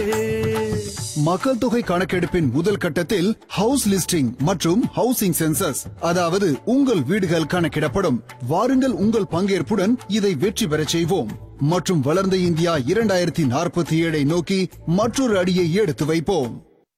மக்கள் தொகை கணக்கெடுப்பின் முதல் கட்டத்தில் ஹவுஸ் லிஸ்டிங் மற்றும் ஹவுசிங் சென்சஸ் அதாவது உங்கள் வீடுகள் கணக்கிடப்படும் வாருங்கள் உங்கள் பங்கேற்புடன் இதை வெற்றி பெறச் செய்வோம் மற்றும் வளர்ந்த இந்தியா இரண்டாயிரத்தி நாற்பத்தி ஏழை நோக்கி மற்றொரு அடியை எடுத்து வைப்போம்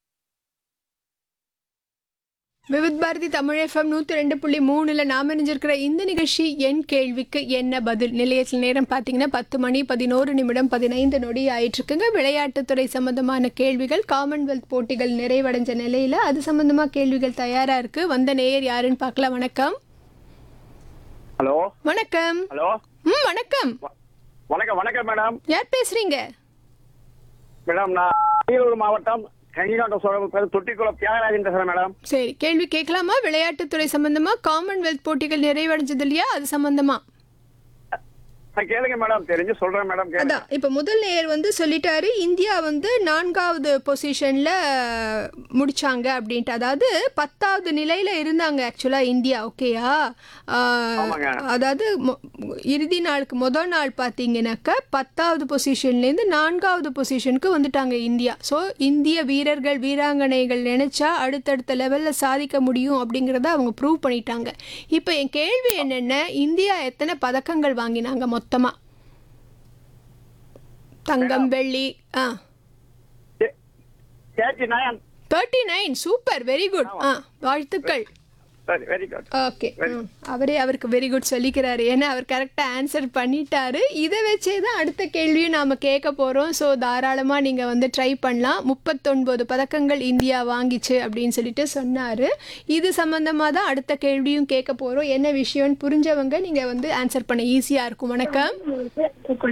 விவித் பாரதி தமிழ் எஃப்எம் நூற்றி ரெண்டு புள்ளி மூணில் நாம் இணைஞ்சிருக்கிற இந்த நிகழ்ச்சி என் கேள்விக்கு என்ன பதில் நிலையத்தில் நேரம் பார்த்தீங்கன்னா பத்து மணி பதினோரு நிமிடம் பதினைந்து நொடி ஆயிட்டுருக்குங்க விளையாட்டுத்துறை சம்பந்தமான கேள்விகள் காமன்வெல்த் போட்டிகள் நிறைவடைஞ்ச நிலையில் அது சம்பந்தமாக கேள்விகள் தயாராக இருக்குது வந்த நேயர் யாருன்னு பார்க்கலாம் வணக்கம் ஹலோ வணக்கம் ஹலோ ம் வணக்கம் வணக்கம் வணக்கம் மேடம் யார் பேசுறீங்க மேடம் நான் அரியலூர் மாவட்டம் கங்கிகாண்ட சோழ தொட்டிக்குளம் தியாகராஜன் பேசுறேன் மேடம் சரி கேள்வி கேட்கலாமா விளையாட்டுத்துறை சம்பந்தமாக காமன்வெல்த் போட்டிகள் நிறைவடைஞ்சது இல்லையா அது சம்பந்தமா நான் கேளுங்க மேடம் தெரிஞ்சு சொல்றேன் மேடம் கேளுங்க அதான் இப்போ முதல் நேயர் வந்து சொல்லிட்டாரு இந்தியா வந்து நான்காவது பொசிஷன்ல முடிச்சாங்க அப்படின்ட்டு அதாவது பத்தாவது நிலையில இருந்தாங்க ஆக்சுவலா இந்தியா ஓகேயா ஆமாங்க. அதாவது மொ- இறுதி நாளுக்கு முதல் நாள் பார்த்தீங்கன்னாக்க பத்தாவது பொசிஷன்லேருந்து நான்காவது பொசிஷனுக்கு வந்துட்டாங்க இந்தியா ஸோ இந்திய வீரர்கள் வீராங்கனைகள் நினைச்சா அடுத்தடுத்த லெவலில் சாதிக்க முடியும் அப்படிங்கிறத அவங்க ப்ரூவ் பண்ணிட்டாங்க இப்போ என் கேள்வி என்னென்ன இந்தியா எத்தனை பதக்கங்கள் வாங்கினாங்க மொத்தமாக தங்கம் வெள்ளி ஆ thirty nine thirty nine super very good ஆ வாழ்த்துக்கள் சரி வெரி குட் ஓகே அவரே அவருக்கு வெரி குட் சொல்லிக்கிறாரு ஏன்னா அவர் கரெக்டாக ஆன்சர் பண்ணிட்டாரு இதை வச்சே தான் அடுத்த கேள்வியும் நாம் கேட்க போகிறோம் ஸோ தாராளமாக நீங்கள் வந்து ட்ரை பண்ணலாம் முப்பத்தொன்பது பதக்கங்கள் இந்தியா வாங்கிச்சு அப்படின்னு சொல்லிட்டு சொன்னார் இது சம்மந்தமாக தான் அடுத்த கேள்வியும் கேட்க போகிறோம் என்ன விஷயம்னு புரிஞ்சவங்க நீங்கள் வந்து ஆன்சர் பண்ண ஈஸியாக இருக்கும் வணக்கம்